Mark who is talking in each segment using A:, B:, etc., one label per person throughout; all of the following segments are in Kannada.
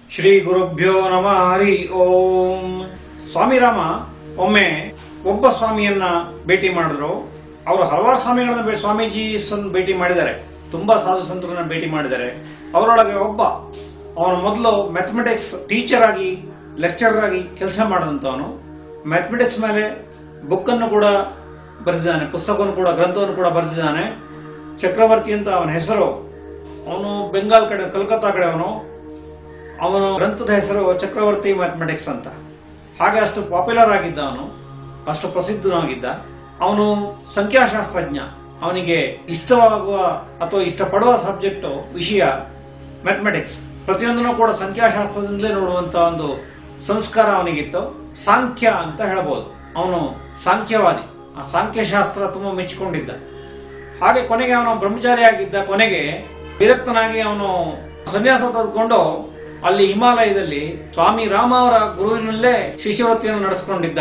A: ಶ್ರೀ ಗುರುಭ್ಯೋ ನಮಃ ಹರಿ ಓಂ ಸ್ವಾಮಿ ರಾಮ ಒಮ್ಮೆ ಒಬ್ಬ ಸ್ವಾಮಿಯನ್ನ ಭೇಟಿ ಮಾಡಿದ್ರು ಅವರು ಹಲವಾರು ಸ್ವಾಮಿಗಳನ್ನ ಭೇ- ಸ್ವಾಮೀಜಿ ಭೇಟಿ ಮಾಡಿದ್ದಾರೆ ತುಂಬಾ ಸಾಧು ಸಂತರನ್ನ ಭೇಟಿ ಮಾಡಿದ್ದಾರೆ ಅವರೊಳಗೆ ಒಬ್ಬ ಅವನು ಮೊದಲು ಮ್ಯಾಥಮೆಟಿಕ್ಸ್ ಟೀಚರ್ ಆಗಿ ಲೆಕ್ಚರರ್ ಆಗಿ ಕೆಲಸ ಮಾಡಿದಂತವನು ಮ್ಯಾಥಮೆಟಿಕ್ಸ್ ಮೇಲೆ ಬುಕ್ ಅನ್ನು ಕೂಡ ಬರೆದಿದ್ದಾನೆ ಪುಸ್ತಕವನ್ನು ಕೂಡ ಗ್ರಂಥವನ್ನು ಕೂಡ ಬರೆದಿದ್ದಾನೆ ಚಕ್ರವರ್ತಿ ಅಂತ ಅವನ ಹೆಸರು ಅವನು ಬೆಂಗಾಲ್ ಕಡೆ ಕಲ್ಕತ್ತಾ ಕಡೆ ಅವನು ಅವನು ಗ್ರಂಥದ ಹೆಸರು ಚಕ್ರವರ್ತಿ ಮ್ಯಾಥಮೆಟಿಕ್ಸ್ ಅಂತ ಹಾಗೆ ಅಷ್ಟು ಪಾಪ್ಯುಲರ್ ಆಗಿದ್ದ ಅವನು ಅಷ್ಟು ಪ್ರಸಿದ್ಧನಾಗಿದ್ದ ಅವನು ಸಂಖ್ಯಾಶಾಸ್ತ್ರಜ್ಞ ಅವನಿಗೆ ಇಷ್ಟವಾಗುವ ಅಥವಾ ಇಷ್ಟಪಡುವ ಸಬ್ಜೆಕ್ಟ್ ವಿಷಯ ಮ್ಯಾಥಮೆಟಿಕ್ಸ್ ಪ್ರತಿಯೊಂದನ್ನು ಕೂಡ ಸಂಖ್ಯಾಶಾಸ್ತ್ರದಿಂದಲೇ ನೋಡುವಂತ ಒಂದು ಸಂಸ್ಕಾರ ಅವನಿಗಿತ್ತು ಸಾಂಖ್ಯ ಅಂತ ಹೇಳಬಹುದು ಅವನು ಸಾಂಖ್ಯವಾದಿ ಆ ಸಾಂಖ್ಯಶಾಸ್ತ್ರ ತುಂಬಾ ಮೆಚ್ಚಿಕೊಂಡಿದ್ದ ಹಾಗೆ ಕೊನೆಗೆ ಅವನು ಬ್ರಹ್ಮಚಾರಿ ಆಗಿದ್ದ ಕೊನೆಗೆ ವಿರಕ್ತನಾಗಿ ಅವನು ಸನ್ಯಾಸ ತೆಗೆದುಕೊಂಡು ಅಲ್ಲಿ ಹಿಮಾಲಯದಲ್ಲಿ ಸ್ವಾಮಿ ರಾಮ ಅವರ ಗುರುವಿನಲ್ಲೇ ಶಿಷ್ಯವೃತ್ತಿಯನ್ನು ನಡೆಸಿಕೊಂಡಿದ್ದ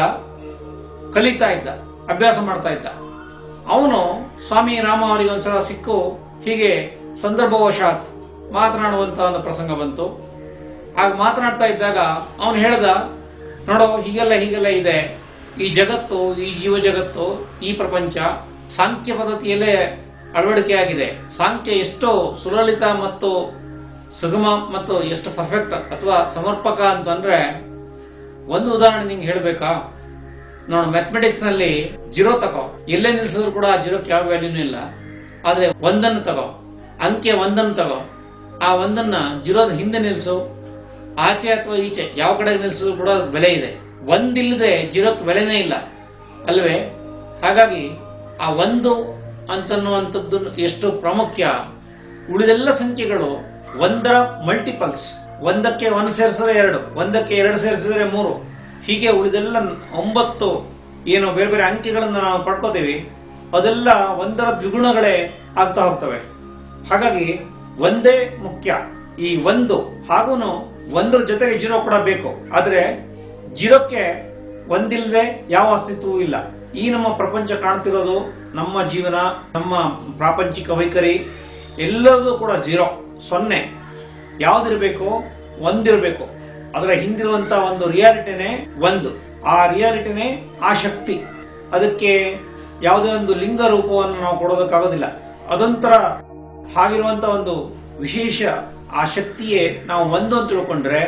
A: ಕಲಿತಾ ಇದ್ದ ಅಭ್ಯಾಸ ಮಾಡ್ತಾ ಇದ್ದ ಅವನು ಸ್ವಾಮಿ ರಾಮ ಅವರಿಗೆ ಒಂದ್ಸಲ ಸಿಕ್ಕು ಹೀಗೆ ಸಂದರ್ಭವಶಾತ್ ಮಾತನಾಡುವಂತ ಒಂದು ಪ್ರಸಂಗ ಬಂತು ಆಗ ಮಾತನಾಡ್ತಾ ಇದ್ದಾಗ ಅವನು ಹೇಳ್ದ ನೋಡೋ ಹೀಗೆಲ್ಲ ಹೀಗೆಲ್ಲ ಇದೆ ಈ ಜಗತ್ತು ಈ ಜೀವ ಜಗತ್ತು ಈ ಪ್ರಪಂಚ ಸಾಂಖ್ಯ ಪದ್ಧತಿಯಲ್ಲೇ ಅಳವಡಿಕೆಯಾಗಿದೆ ಸಾಂಖ್ಯ ಎಷ್ಟು ಸುಲಲಿತ ಮತ್ತು ಸುಗಮ ಮತ್ತು ಎಷ್ಟು ಪರ್ಫೆಕ್ಟ್ ಅಥವಾ ಸಮರ್ಪಕ ಅಂತಂದ್ರೆ ಒಂದು ಉದಾಹರಣೆ ನಿಂಗೆ ಹೇಳ್ಬೇಕಾ ನೋಡು ಮ್ಯಾಥಮೆಟಿಕ್ಸ್ ನಲ್ಲಿ ಜೀರೋ ತಗೋ ಎಲ್ಲೇ ನಿಲ್ಸಿದ್ರು ಕೂಡ ಆ ಜೀರೋಕ್ಕೆ ಯಾವ ವ್ಯಾಲ್ಯೂನೂ ಇಲ್ಲ ಆದ್ರೆ ಒಂದನ್ನು ತಗೋ ಅಂಕೆ ಒಂದನ್ನು ತಗೋ ಆ ಒಂದನ್ನ ಜೀರೋದ ಹಿಂದೆ ನಿಲ್ಸು ಆಚೆ ಅಥವಾ ಈಚೆ ಯಾವ ಕಡೆ ನಿಲ್ಸಿದ್ರು ಕೂಡ ಅದಕ್ಕೆ ಬೆಲೆ ಇದೆ ಒಂದಿಲ್ಲದೆ ಜೀರೋಕ್ಕೆ ಬೆಲೆನೇ ಇಲ್ಲ ಅಲ್ವೇ ಹಾಗಾಗಿ ಆ ಒಂದು ಅಂತನ್ನುವಂಥದ್ದು ಎಷ್ಟು ಪ್ರಾಮುಖ್ಯ ಉಳಿದೆಲ್ಲ ಸಂಖ್ಯೆಗಳು ಒಂದರ ಮಲ್ಟಿಪಲ್ಸ್ ಒಂದಕ್ಕೆ ಒಂದು ಸೇರಿಸಿದ್ರೆ ಎರಡು ಒಂದಕ್ಕೆ ಎರಡು ಸೇರಿಸಿದ್ರೆ ಮೂರು ಹೀಗೆ ಉಳಿದೆಲ್ಲ ಒಂಬತ್ತು ಏನು ಬೇರೆ ಬೇರೆ ಅಂಕಿಗಳನ್ನ ನಾವು ಪಡ್ಕೋತೀವಿ ಅದೆಲ್ಲ ಒಂದರ ದ್ವಿಗುಣಗಳೇ ಆಗ್ತಾ ಹೋಗ್ತವೆ ಹಾಗಾಗಿ ಒಂದೇ ಮುಖ್ಯ ಈ ಒಂದು ಹಾಗೂ ಒಂದರ ಜೊತೆಗೆ ಜೀರೋ ಕೂಡ ಬೇಕು ಆದ್ರೆ ಜೀರೋಕ್ಕೆ ಒಂದಿಲ್ಲದೆ ಯಾವ ಅಸ್ತಿತ್ವವೂ ಇಲ್ಲ ಈ ನಮ್ಮ ಪ್ರಪಂಚ ಕಾಣ್ತಿರೋದು ನಮ್ಮ ಜೀವನ ನಮ್ಮ ಪ್ರಾಪಂಚಿಕ ವೈಖರಿ ಎಲ್ಲದೂ ಕೂಡ ಜೀರೋ ಸೊನ್ನೆ ಯಾವ್ದಿರ್ಬೇಕು ಒಂದಿರಬೇಕು ಅದರ ಹಿಂದಿರುವಂತ ಒಂದು ರಿಯಾಲಿಟಿನೇ ಒಂದು ಆ ರಿಯಾಲಿಟಿನೇ ಆ ಶಕ್ತಿ ಅದಕ್ಕೆ ಯಾವುದೇ ಒಂದು ಲಿಂಗ ರೂಪವನ್ನು ನಾವು ಕೊಡೋದಕ್ಕಾಗೋದಿಲ್ಲ ಅದೊಂಥರ ಹಾಗಿರುವಂತ ಒಂದು ವಿಶೇಷ ಆ ಶಕ್ತಿಯೇ ನಾವು ಒಂದು ಅಂತ ತಿಳ್ಕೊಂಡ್ರೆ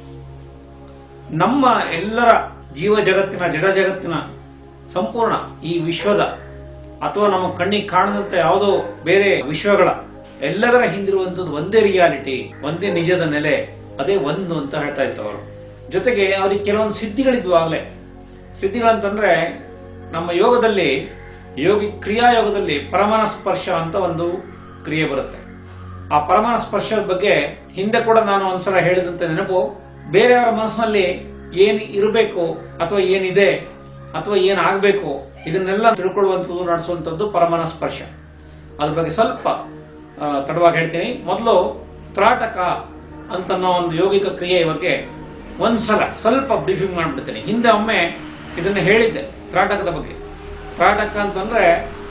A: ನಮ್ಮ ಎಲ್ಲರ ಜೀವ ಜಗತ್ತಿನ ಜಡ ಜಗತ್ತಿನ ಸಂಪೂರ್ಣ ಈ ವಿಶ್ವದ ಅಥವಾ ನಮ್ಮ ಕಣ್ಣಿಗೆ ಕಾಣದಂತ ಯಾವುದೋ ಬೇರೆ ವಿಶ್ವಗಳ ಎಲ್ಲದರ ಹಿಂದಿರುವಂತದ್ದು ಒಂದೇ ರಿಯಾಲಿಟಿ ಒಂದೇ ನಿಜದ ನೆಲೆ ಅದೇ ಒಂದು ಅಂತ ಹೇಳ್ತಾ ಇತ್ತು ಅವರು ಜೊತೆಗೆ ಅವ್ರಿಗೆ ಕೆಲವೊಂದು ಸಿದ್ಧಿಗಳಿದ್ವು ಆಗ್ಲೇ ಸಿದ್ಧಿಗಳಂತಂದ್ರೆ ನಮ್ಮ ಯೋಗದಲ್ಲಿ ಯೋಗಿ ಕ್ರಿಯಾಯೋಗದಲ್ಲಿ ಪರಮಾನ ಸ್ಪರ್ಶ ಅಂತ ಒಂದು ಕ್ರಿಯೆ ಬರುತ್ತೆ ಆ ಪರಮಾನ ಸ್ಪರ್ಶದ ಬಗ್ಗೆ ಹಿಂದೆ ಕೂಡ ನಾನು ಒಂದ್ಸಲ ಹೇಳಿದಂತೆ ನೆನಪು ಬೇರೆಯವರ ಮನಸ್ಸಿನಲ್ಲಿ ಏನ್ ಇರಬೇಕು ಅಥವಾ ಏನಿದೆ ಅಥವಾ ಏನ್ ಆಗ್ಬೇಕು ಇದನ್ನೆಲ್ಲ ತಿಳ್ಕೊಳ್ಳುವಂಥದ್ದು ನಡೆಸುವಂಥದ್ದು ಪರಮಾನ ಸ್ಪರ್ಶ ಅದ್ರ ಬಗ್ಗೆ ಸ್ವಲ್ಪ ಆ, ತಡವಾಗಿ ಹೇಳ್ತೀನಿ ಮೊದಲು ತ್ರಾಟಕ ಅಂತನ್ನೋ ಒಂದು ಯೋಗಿಕ ಕ್ರಿಯೆಯ ಬಗ್ಗೆ ಒಂದ್ಸಲ ಸ್ವಲ್ಪ ಬ್ರೀಫಿಂಗ್ ಮಾಡ್ಬಿಡ್ತೀನಿ ಹಿಂದೆ ಒಮ್ಮೆ ಇದನ್ನ ಹೇಳಿದ್ದೆ ತ್ರಾಟಕದ ಬಗ್ಗೆ ತ್ರಾಟಕ ಅಂತಂದ್ರೆ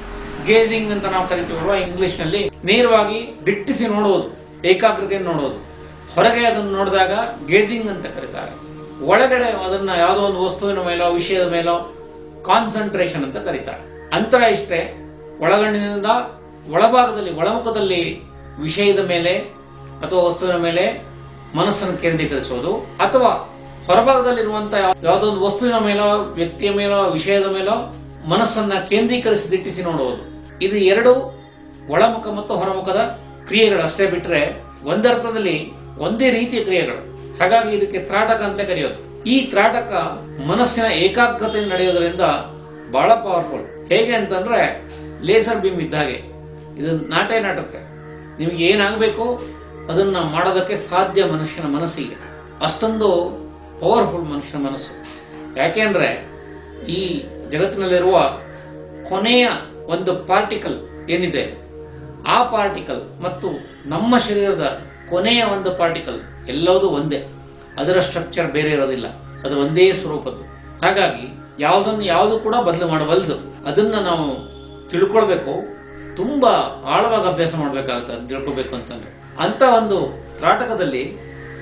A: ಗೇಜಿಂಗ್ ಅಂತ ನಾವು ಕರಿತೀವಲ್ವಾ ಇಂಗ್ಲಿಷ್ ನಲ್ಲಿ ನೇರವಾಗಿ ದಿಟ್ಟಿಸಿ ನೋಡುವುದು ಏಕಾಗ್ರತೆಯನ್ನು ನೋಡುವುದು ಹೊರಗೆ ಅದನ್ನು ನೋಡಿದಾಗ ಗೇಜಿಂಗ್ ಅಂತ ಕರೀತಾರೆ ಒಳಗಡೆ ಅದನ್ನ ಯಾವುದೋ ಒಂದು ವಸ್ತುವಿನ ಮೇಲೋ ವಿಷಯದ ಮೇಲೋ ಕಾನ್ಸಂಟ್ರೇಷನ್ ಅಂತ ಕರೀತಾರೆ ಅಂತರ ಇಷ್ಟೇ ಒಳಗಣ್ಣಿನಿಂದ ಒಳಭಾಗದಲ್ಲಿ ಒಳಮುಖದಲ್ಲಿ ವಿಷಯದ ಮೇಲೆ ಅಥವಾ ವಸ್ತುವಿನ ಮೇಲೆ ಮನಸ್ಸನ್ನು ಕೇಂದ್ರೀಕರಿಸುವುದು ಅಥವಾ ಹೊರಭಾಗದಲ್ಲಿರುವಂತಹ ಯಾವುದೋ ಒಂದು ವಸ್ತುವಿನ ಮೇಲೋ ವ್ಯಕ್ತಿಯ ಮೇಲೋ ವಿಷಯದ ಮೇಲೋ ಮನಸ್ಸನ್ನ ಕೇಂದ್ರೀಕರಿಸಿ ದಿಟ್ಟಿಸಿ ನೋಡುವುದು ಇದು ಎರಡು ಒಳಮುಖ ಮತ್ತು ಹೊರಮುಖದ ಕ್ರಿಯೆಗಳು ಅಷ್ಟೇ ಬಿಟ್ರೆ ಒಂದರ್ಥದಲ್ಲಿ ಒಂದೇ ರೀತಿಯ ಕ್ರಿಯೆಗಳು ಹಾಗಾಗಿ ಇದಕ್ಕೆ ತ್ರಾಟಕ ಅಂತ ಕರೆಯೋದು ಈ ತ್ರಾಟಕ ಮನಸ್ಸಿನ ಏಕಾಗ್ರತೆ ನಡೆಯೋದ್ರಿಂದ ಬಹಳ ಪವರ್ಫುಲ್ ಹೇಗೆ ಅಂತಂದ್ರೆ ಲೇಸರ್ ಬೀಮ್ ಇದ್ದಾಗೆ ಇದು ನಾಟೇ ನಾಟುತ್ತೆ ನಿಮ್ಗೆ ಏನಾಗಬೇಕು ಅದನ್ನ ಮಾಡೋದಕ್ಕೆ ಸಾಧ್ಯ ಮನುಷ್ಯನ ಮನಸ್ಸಿಗೆ ಅಷ್ಟೊಂದು ಪವರ್ಫುಲ್ ಮನುಷ್ಯನ ಮನಸ್ಸು ಯಾಕೆಂದ್ರೆ ಈ ಜಗತ್ತಿನಲ್ಲಿರುವ ಕೊನೆಯ ಒಂದು ಪಾರ್ಟಿಕಲ್ ಏನಿದೆ ಆ ಪಾರ್ಟಿಕಲ್ ಮತ್ತು ನಮ್ಮ ಶರೀರದ ಕೊನೆಯ ಒಂದು ಪಾರ್ಟಿಕಲ್ ಎಲ್ಲವೂ ಒಂದೇ ಅದರ ಸ್ಟ್ರಕ್ಚರ್ ಬೇರೆ ಇರೋದಿಲ್ಲ ಅದು ಒಂದೇ ಸ್ವರೂಪದ್ದು ಹಾಗಾಗಿ ಯಾವುದನ್ನು ಯಾವುದು ಕೂಡ ಬದಲು ಮಾಡಬಲ್ಲದು ಅದನ್ನ ನಾವು ತಿಳ್ಕೊಳ್ಬೇಕು ತುಂಬಾ ಆಳವಾಗಿ ಅಭ್ಯಾಸ ಮಾಡ್ಬೇಕಾಗುತ್ತೆ ಅದ್ ತಿಳ್ಕೊಬೇಕು ಅಂತಂದ್ರೆ ಅಂತ ಒಂದು ತ್ರಾಟಕದಲ್ಲಿ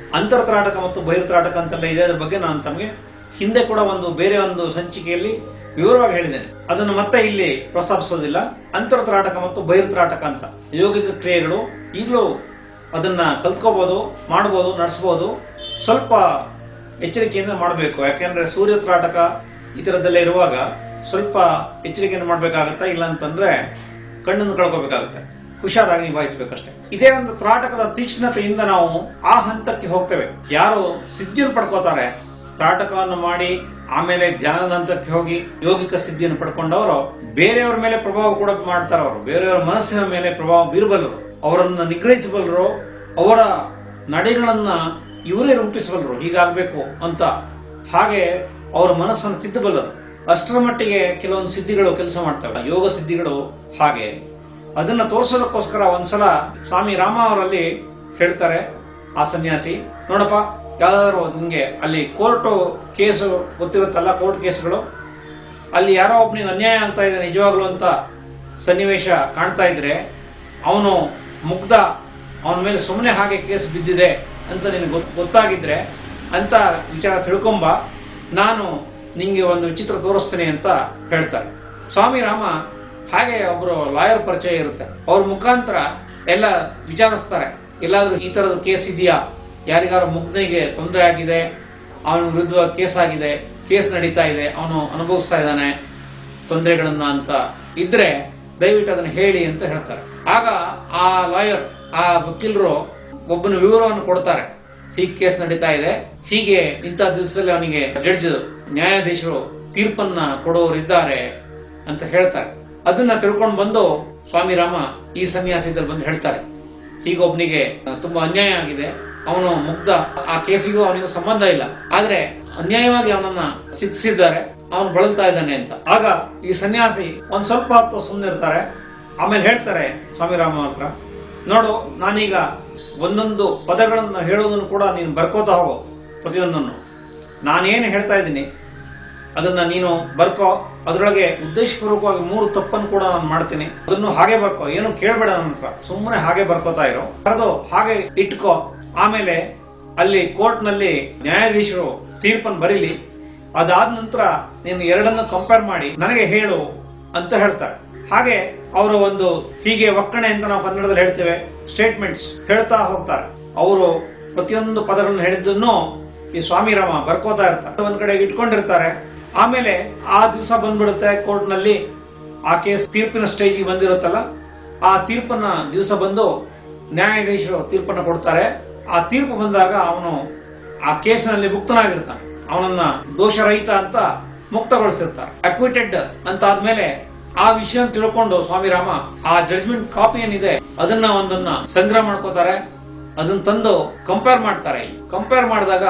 A: ಅಂತರ್ತ್ರಾಟಕ ಮತ್ತು ಬಹಿರ್ತ್ರಾಟಕ ಅಂತೆಲ್ಲ ಇದೆ ಅದ್ರ ಬಗ್ಗೆ ನಾನು ತಮಗೆ ಹಿಂದೆ ಕೂಡ ಒಂದು ಬೇರೆ ಒಂದು ಸಂಚಿಕೆಯಲ್ಲಿ ವಿವರವಾಗಿ ಹೇಳಿದ್ದೇನೆ ಅದನ್ನು ಮತ್ತೆ ಇಲ್ಲಿ ಪ್ರಸ್ತಾಪಿಸೋದಿಲ್ಲ ಅಂತರ್ತ್ರಾಟಕ ಮತ್ತು ಬಹಿರ್ತ್ರಾಟಕ ಅಂತ ಯೋಗಿಕ ಕ್ರಿಯೆಗಳು ಈಗಲೂ ಅದನ್ನ ಕಲ್ತ್ಕೋಬಹುದು ಮಾಡಬಹುದು ನಡೆಸಬಹುದು ಸ್ವಲ್ಪ ಎಚ್ಚರಿಕೆಯಿಂದ ಮಾಡಬೇಕು ಯಾಕೆಂದ್ರೆ ಸೂರ್ಯ ತ್ರಾಟಕ ಈ ತರದ್ದೆಲ್ಲ ಇರುವಾಗ ಸ್ವಲ್ಪ ಎಚ್ಚರಿಕೆಯನ್ನು ಮಾಡಬೇಕಾಗತ್ತಾ ಇಲ್ಲ ಅಂತಂದ್ರೆ ಕಣ್ಣನ್ನು ಕಳ್ಕೋಬೇಕಾಗುತ್ತೆ ಹುಷಾರಾಗಿ ನಿಭಾಯಿಸಬೇಕಷ್ಟೇ ಇದೇ ಒಂದು ತ್ರಾಟಕದ ತೀಕ್ಷ್ಣತೆಯಿಂದ ನಾವು ಆ ಹಂತಕ್ಕೆ ಹೋಗ್ತೇವೆ ಯಾರು ಸಿದ್ಧಿಯನ್ನು ಪಡ್ಕೋತಾರೆ ತ್ರಾಟಕವನ್ನು ಮಾಡಿ ಆಮೇಲೆ ಧ್ಯಾನದ ಹಂತಕ್ಕೆ ಹೋಗಿ ಯೋಗಿಕ ಸಿದ್ಧಿಯನ್ನು ಪಡ್ಕೊಂಡವರು ಬೇರೆಯವರ ಮೇಲೆ ಪ್ರಭಾವ ಕೂಡ ಮಾಡ್ತಾರೆ ಅವರು ಬೇರೆಯವರ ಮನಸ್ಸಿನ ಮೇಲೆ ಪ್ರಭಾವ ಬೀರಬಲ್ಲರು ಅವರನ್ನ ನಿಗ್ರಹಿಸಬಲ್ಲರು ಅವರ ನಡೆಗಳನ್ನ ಇವರೇ ರೂಪಿಸಬಲ್ಲರು ಹೀಗಾಗಬೇಕು ಅಂತ ಹಾಗೆ ಅವರ ಮನಸ್ಸನ್ನು ತಿದ್ದಬಲ್ಲರು ಅಷ್ಟರ ಮಟ್ಟಿಗೆ ಕೆಲವೊಂದು ಸಿದ್ಧಿಗಳು ಕೆಲಸ ಮಾಡ್ತವೆ ಯೋಗ ಸಿದ್ಧಿಗಳು ಹಾಗೆ ಅದನ್ನ ತೋರಿಸೋದಕ್ಕೋಸ್ಕರ ಒಂದ್ಸಲ ಸ್ವಾಮಿ ರಾಮ ಅವರಲ್ಲಿ ಹೇಳ್ತಾರೆ ಆ ಸನ್ಯಾಸಿ ನೋಡಪ್ಪ ಯಾವ್ದಾದ್ರು ನಿಮ್ಗೆ ಅಲ್ಲಿ ಕೋರ್ಟ್ ಕೇಸು ಗೊತ್ತಿರುತ್ತಲ್ಲ ಕೋರ್ಟ್ ಕೇಸ್ಗಳು ಅಲ್ಲಿ ಯಾರೋ ಒಬ್ಬನಿಗೆ ಅನ್ಯಾಯ ಆಗ್ತಾ ಇದೆ ನಿಜವಾಗ್ಲು ಅಂತ ಸನ್ನಿವೇಶ ಕಾಣ್ತಾ ಇದ್ರೆ ಅವನು ಮುಗ್ಧ ಅವನ ಮೇಲೆ ಸುಮ್ಮನೆ ಹಾಗೆ ಕೇಸ್ ಬಿದ್ದಿದೆ ಅಂತ ನಿನಗೆ ಗೊತ್- ಗೊತ್ತಾಗಿದ್ರೆ ಅಂತ ವಿಚಾರ ತಿಳ್ಕೊಂಬ ನಾನು ನಿಂಗೆ ಒಂದು ವಿಚಿತ್ರ ತೋರಿಸ್ತೀನಿ ಅಂತ ಹೇಳ್ತಾರೆ ಸ್ವಾಮಿ ರಾಮ ಹಾಗೆ ಒಬ್ರು ಲಾಯರ್ ಪರಿಚಯ ಇರುತ್ತೆ ಅವ್ರ ಮುಖಾಂತರ ಎಲ್ಲ ವಿಚಾರಿಸ್ತಾರೆ ಎಲ್ಲಾದ್ರೂ ಈ ತರದ ಕೇಸ್ ಇದೆಯಾ ಯಾರಿಗಾರು ಮುಗ್ಧನಿಗೆ ತೊಂದರೆ ಆಗಿದೆ ಅವನ ವಿರುದ್ಧ ಕೇಸ್ ಆಗಿದೆ ಕೇಸ್ ನಡೀತಾ ಇದೆ ಅವನು ಅನುಭವಿಸ್ತಾ ಇದ್ದಾನೆ ತೊಂದರೆಗಳನ್ನ ಅಂತ ಇದ್ರೆ ದಯವಿಟ್ಟು ಅದನ್ನ ಹೇಳಿ ಅಂತ ಹೇಳ್ತಾರೆ ಆಗ ಆ ಲಾಯರ್ ಆ ವಕೀಲರು ಒಬ್ಬನ ವಿವರವನ್ನು ಕೊಡ್ತಾರೆ ಹೀಗೆ ಕೇಸ್ ನಡೀತಾ ಇದೆ ಹೀಗೆ ಇಂಥ ದಿವಸದಲ್ಲಿ ಅವನಿಗೆ ಜಡ್ಜ್ ನ್ಯಾಯಾಧೀಶರು ತೀರ್ಪನ್ನ ಕೊಡೋರಿದ್ದಾರೆ ಅಂತ ಹೇಳ್ತಾರೆ ಅದನ್ನ ತಿಳ್ಕೊಂಡು ಬಂದು ಸ್ವಾಮಿ ರಾಮ ಈ ಸನ್ಯಾಸದಲ್ಲಿ ಬಂದು ಹೇಳ್ತಾರೆ ಹೀಗೊಬ್ನಿಗೆ ತುಂಬಾ ಅನ್ಯಾಯ ಆಗಿದೆ ಅವನು ಮುಗ್ಧ ಆ ಕೇಸಿಗೂ ಅವನಿಗೂ ಸಂಬಂಧ ಇಲ್ಲ ಆದ್ರೆ ಅನ್ಯಾಯವಾಗಿ ಅವನನ್ನ ಶಿಕ್ಷಿಸಿದ್ದಾರೆ ಅವನು ಬಳಲ್ತಾ ಇದ್ದಾನೆ ಅಂತ ಆಗ ಈ ಸನ್ಯಾಸಿ ಒಂದ್ ಸ್ವಲ್ಪ ಹೊತ್ತು ಸುಮ್ಮನಿರ್ತಾರೆ ಆಮೇಲೆ ಹೇಳ್ತಾರೆ ಸ್ವಾಮಿರಾಮ ಹತ್ರ ನೋಡು ನಾನೀಗ ಒಂದೊಂದು ಪದಗಳನ್ನು ಹೇಳೋದನ್ನು ಕೂಡ ನೀನು ಬರ್ಕೋತಾ ಹೋಗು ಪ್ರತಿಯೊಂದನ್ನು ನಾನೇನು ಹೇಳ್ತಾ ಇದ್ದೀನಿ ಅದನ್ನ ನೀನು ಬರ್ಕೋ ಅದರೊಳಗೆ ಉದ್ದೇಶಪೂರ್ವಕವಾಗಿ ಮೂರು ತಪ್ಪನ್ನು ಕೂಡ ನಾನು ಮಾಡ್ತೀನಿ ಅದನ್ನು ಹಾಗೆ ಬರ್ಕೋ ಏನು ಕೇಳಬೇಡ ನನ್ನ ಹತ್ರ ಸುಮ್ಮನೆ ಹಾಗೆ ಬರ್ಕೋತಾ ಇರೋ ಬರೆದು ಹಾಗೆ ಇಟ್ಕೋ ಆಮೇಲೆ ಅಲ್ಲಿ ಕೋರ್ಟ್ ನಲ್ಲಿ ನ್ಯಾಯಾಧೀಶರು ತೀರ್ಪನ್ನು ಬರೀಲಿ ಅದಾದ ನಂತರ ನೀನು ಎರಡನ್ನು ಕಂಪೇರ್ ಮಾಡಿ ನನಗೆ ಹೇಳು ಅಂತ ಹೇಳ್ತಾರೆ ಹಾಗೆ ಅವರು ಒಂದು ಹೀಗೆ ಒಕ್ಕಣೆ ಅಂತ ನಾವು ಕನ್ನಡದಲ್ಲಿ ಹೇಳ್ತೇವೆ ಸ್ಟೇಟ್ಮೆಂಟ್ಸ್ ಹೇಳ್ತಾ ಹೋಗ್ತಾರೆ ಅವರು ಪ್ರತಿಯೊಂದು ಪದಗಳನ್ನು ಹೇಳಿದ್ದನ್ನು ಈ ಸ್ವಾಮಿರಾಮ ಬರ್ಕೋತಾ ಇರ್ತಾರೆ ಒಂದ್ ಕಡೆ ಇಟ್ಕೊಂಡಿರ್ತಾರೆ ಆಮೇಲೆ ಆ ದಿವಸ ಬಂದ್ಬಿಡುತ್ತೆ ಕೋರ್ಟ್ ನಲ್ಲಿ ಆ ಕೇಸ್ ತೀರ್ಪಿನ ಸ್ಟೇಜಿಗೆ ಬಂದಿರುತ್ತಲ್ಲ ಆ ತೀರ್ಪನ್ನ ದಿವಸ ಬಂದು ನ್ಯಾಯಾಧೀಶರು ತೀರ್ಪನ್ನ ಕೊಡ್ತಾರೆ ಆ ತೀರ್ಪು ಬಂದಾಗ ಅವನು ಆ ಕೇಸಿನಲ್ಲಿ ಮುಕ್ತನಾಗಿರ್ತಾನೆ ಅವನನ್ನ ದೋಷರಹಿತ ಅಂತ ಮುಕ್ತಗೊಳಿಸಿರ್ತಾರೆ ಅಕ್ವಿಟೆಡ್ ಅಂತ ಆದ್ಮೇಲೆ ಆ ವಿಷಯ ತಿಳ್ಕೊಂಡು ಸ್ವಾಮಿರಾಮ ಆ ಜಡ್ಜ್ಮೆಂಟ್ ಕಾಪಿ ಏನಿದೆ ಅದನ್ನ ಒಂದನ್ನ ಸಂಗ್ರಹ ಮಾಡ್ಕೋತಾರೆ ಅದನ್ನ ತಂದು ಕಂಪೇರ್ ಮಾಡ್ತಾರೆ ಕಂಪೇರ್ ಮಾಡಿದಾಗ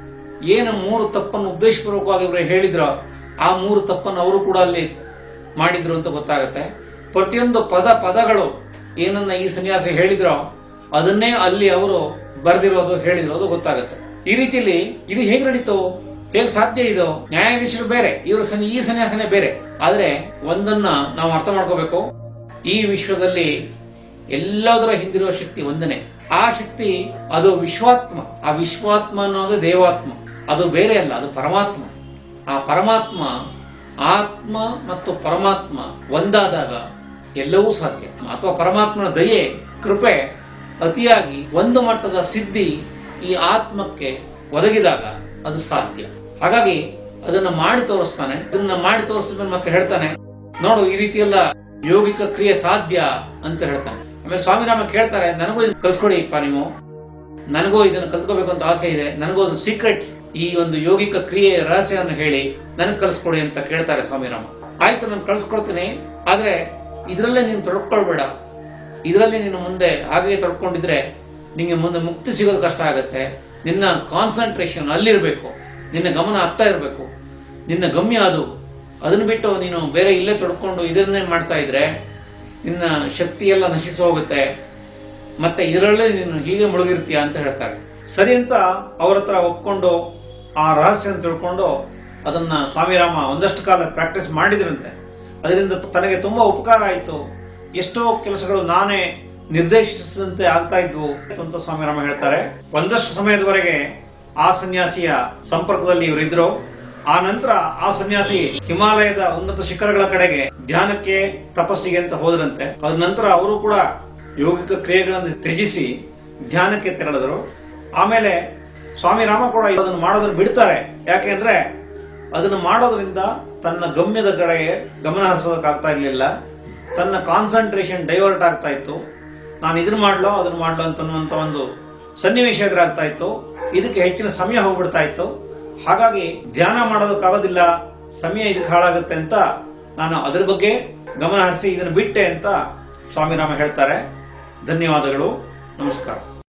A: ಏನು ಮೂರು ತಪ್ಪನ್ನು ಉದ್ದೇಶಪೂರ್ವಕವಾಗಿ ಇವರು ಹೇಳಿದ್ರು ಆ ಮೂರು ತಪ್ಪನ್ನು ಅವರು ಕೂಡ ಅಲ್ಲಿ ಮಾಡಿದ್ರು ಅಂತ ಗೊತ್ತಾಗುತ್ತೆ ಪ್ರತಿಯೊಂದು ಪದ ಪದಗಳು ಏನನ್ನ ಈ ಸನ್ಯಾಸಿ ಹೇಳಿದ್ರೋ ಅದನ್ನೇ ಅಲ್ಲಿ ಅವರು ಬರೆದಿರೋದು ಹೇಳಿರೋದು ಗೊತ್ತಾಗುತ್ತೆ ಈ ರೀತಿಯಲ್ಲಿ ಇದು ಹೇಗೆ ನಡೀತು ಹೇಗೆ ಸಾಧ್ಯ ಇದು ನ್ಯಾಯಾಧೀಶರು ಬೇರೆ ಇವರು ಸನ್ನಿ ಈ ಸನ್ಯಾಸನೇ ಬೇರೆ ಆದ್ರೆ ಒಂದನ್ನ ನಾವು ಅರ್ಥ ಮಾಡ್ಕೋಬೇಕು ಈ ವಿಶ್ವದಲ್ಲಿ ಎಲ್ಲದರ ಹಿಂದಿರುವ ಶಕ್ತಿ ಒಂದನೇ ಆ ಶಕ್ತಿ ಅದು ವಿಶ್ವಾತ್ಮ ಆ ವಿಶ್ವಾತ್ಮ ಅನ್ನೋದು ದೇವಾತ್ಮ ಅದು ಬೇರೆ ಅಲ್ಲ ಅದು ಪರಮಾತ್ಮ ಆ ಪರಮಾತ್ಮ ಆತ್ಮ ಮತ್ತು ಪರಮಾತ್ಮ ಒಂದಾದಾಗ ಎಲ್ಲವೂ ಸಾಧ್ಯ ಅಥವಾ ಪರಮಾತ್ಮನ ದಯೆ ಕೃಪೆ ಅತಿಯಾಗಿ ಒಂದು ಮಟ್ಟದ ಸಿದ್ಧಿ ಈ ಆತ್ಮಕ್ಕೆ ಒದಗಿದಾಗ ಅದು ಸಾಧ್ಯ ಹಾಗಾಗಿ ಅದನ್ನ ಮಾಡಿ ತೋರಿಸ್ತಾನೆ ಇದನ್ನ ಮಾಡಿ ತೋರಿಸಿದ ಮತ್ತೆ ಹೇಳ್ತಾನೆ ನೋಡು ಈ ರೀತಿಯೆಲ್ಲ ಯೋಗಿಕ ಕ್ರಿಯೆ ಸಾಧ್ಯ ಅಂತ ಹೇಳ್ತಾನೆ ಆಮೇಲೆ ಸ್ವಾಮಿರಾಮ ಕೇಳ್ತಾರೆ ನನಗೂ ಇದನ್ನ ಕಲ್ಸ್ಕೊಡಿಪ್ಪ ನೀವು ನನಗೂ ಇದನ್ನು ಕಲ್ತ್ಕೋಬೇಕು ಅಂತ ಆಸೆ ಇದೆ ನನಗೂ ಅದು ಸೀಕ್ರೆಟ್ ಈ ಒಂದು ಯೋಗಿಕ ಕ್ರಿಯೆ ರಹಸ್ಯವನ್ನು ಹೇಳಿ ನನಗೆ ಕಲಿಸ್ಕೊಡಿ ಅಂತ ಕೇಳ್ತಾರೆ ಸ್ವಾಮಿರಾಮ ಆಯ್ತು ನಾನು ಕಳ್ಸ್ಕೊಡ್ತೀನಿ ಆದ್ರೆ ಇದರಲ್ಲೇ ನೀನು ತೊಡ್ಕೊಳ್ಬೇಡ ಇದರಲ್ಲಿ ನೀನು ಮುಂದೆ ಹಾಗೆ ತೊಡ್ಕೊಂಡಿದ್ರೆ ನಿಂಗೆ ಮುಂದೆ ಮುಕ್ತಿ ಸಿಗೋದು ಕಷ್ಟ ಆಗುತ್ತೆ ನಿನ್ನ ಕಾನ್ಸಂಟ್ರೇಷನ್ ಅಲ್ಲಿರ್ಬೇಕು ನಿನ್ನ ಗಮನ ಅತ್ತ ಇರಬೇಕು ನಿನ್ನ ಗಮ್ಯ ಅದು ಅದನ್ನ ಬಿಟ್ಟು ನೀನು ಬೇರೆ ಇಲ್ಲೇ ತೊಡ್ಕೊಂಡು ಇದನ್ನೇ ಮಾಡ್ತಾ ಇದ್ರೆ ನಿನ್ನ ಶಕ್ತಿ ಎಲ್ಲ ನಶಿಸಿ ಹೋಗುತ್ತೆ ಮತ್ತೆ ಇದರಲ್ಲೇ ನೀನು ಹೀಗೆ ಮುಳುಗಿರ್ತೀಯ ಅಂತ ಹೇಳ್ತಾರೆ ಸರಿ ಅಂತ ಅವ್ರ ಹತ್ರ ಒಪ್ಕೊಂಡು ಆ ರಹಸ್ಯ ತಿಳ್ಕೊಂಡು ಅದನ್ನ ಸ್ವಾಮಿರಾಮ ಒಂದಷ್ಟು ಕಾಲ ಪ್ರಾಕ್ಟೀಸ್ ಮಾಡಿದ್ರಂತೆ ಅದರಿಂದ ತನಗೆ ತುಂಬಾ ಉಪಕಾರ ಆಯಿತು ಎಷ್ಟೋ ಕೆಲಸಗಳು ನಾನೇ ನಿರ್ದೇಶಿಸಿದಂತೆ ಆಗ್ತಾ ಇದ್ವು ಅಂತ ಸ್ವಾಮಿ ರಾಮ ಹೇಳ್ತಾರೆ ಒಂದಷ್ಟು ಸಮಯದವರೆಗೆ ಆ ಸನ್ಯಾಸಿಯ ಸಂಪರ್ಕದಲ್ಲಿ ಇವರಿದ್ರು ಆ ನಂತರ ಆ ಸನ್ಯಾಸಿ ಹಿಮಾಲಯದ ಉನ್ನತ ಶಿಖರಗಳ ಕಡೆಗೆ ಧ್ಯಾನಕ್ಕೆ ತಪಸ್ಸಿಗೆ ಅಂತ ಹೋದ್ರಂತೆ ಅದ ನಂತರ ಅವರು ಕೂಡ ಯೋಗಿಕ ಕ್ರಿಯೆಗಳನ್ನು ತ್ಯಜಿಸಿ ಧ್ಯಾನಕ್ಕೆ ತೆರಳಿದ್ರು ಆಮೇಲೆ ಸ್ವಾಮಿ ರಾಮ ಕೂಡ ಅದನ್ನು ಮಾಡೋದನ್ನು ಬಿಡ್ತಾರೆ ಯಾಕೆಂದ್ರೆ ಅದನ್ನು ಮಾಡೋದ್ರಿಂದ ತನ್ನ ಗಮ್ಯದ ಕಡೆಗೆ ಗಮನ ಹರಿಸೋದಕ್ಕಾಗ್ತಾ ಇರ್ಲಿಲ್ಲ ತನ್ನ ಕಾನ್ಸಂಟ್ರೇಷನ್ ಡೈವರ್ಟ್ ಆಗ್ತಾ ಇತ್ತು ನಾನು ಇದನ್ನ ಮಾಡ್ಲೋ ಅದನ್ನ ಮಾಡ್ಲೋ ಅಂತನ್ನುವಂತ ಒಂದು ಸನ್ನಿವೇಶ ಎದುರಾಗ್ತಾ ಇತ್ತು ಇದಕ್ಕೆ ಹೆಚ್ಚಿನ ಸಮಯ ಹೋಗ್ಬಿಡ್ತಾ ಇತ್ತು ಹಾಗಾಗಿ ಧ್ಯಾನ ಮಾಡೋದಕ್ಕಾಗೋದಿಲ್ಲ ಸಮಯ ಇದಕ್ಕೆ ಹಾಳಾಗುತ್ತೆ ಅಂತ ನಾನು ಅದ್ರ ಬಗ್ಗೆ ಗಮನ ಹರಿಸಿ ಇದನ್ನು ಬಿಟ್ಟೆ ಅಂತ ಸ್ವಾಮಿ ರಾಮ ಹೇಳ್ತಾರೆ ಧನ್ಯವಾದಗಳು ನಮಸ್ಕಾರ